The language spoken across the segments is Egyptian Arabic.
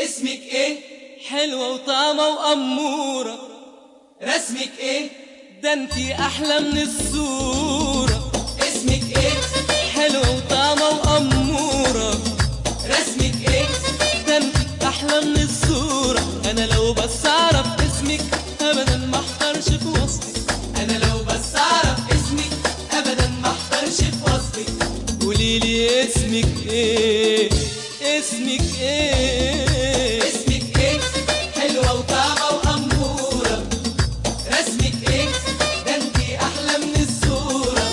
اسمك ايه حلوة وطعمة وأمورة رسمك ايه ده انتي أحلى من الصورة اسمك ايه حلوة وطعمة وأمورة رسمك ايه ده انتي أحلى من الصورة أنا لو بس أعرف اسمك أبدا ما احترش في وصفك انا لو بس اعرف اسمك ابدا ما احترش في وصفك قوليلي اسمك ايه اسمك ايه اسمك ايه حلوة وطعمة وأمورة رسمك ايه ده انتي احلى من الصورة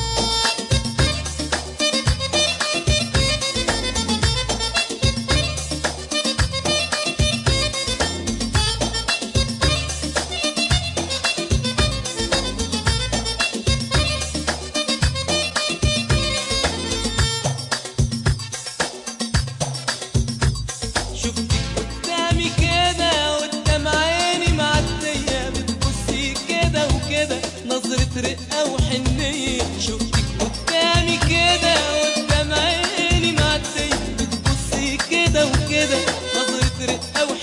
شفتك قدامي كده قدام عيني معدية بتبصي كده وكده نظرة رقة وحنية شفتك قدامي كده قدام عيني معدية بتبصي كده وكده نظرة رقة وحنية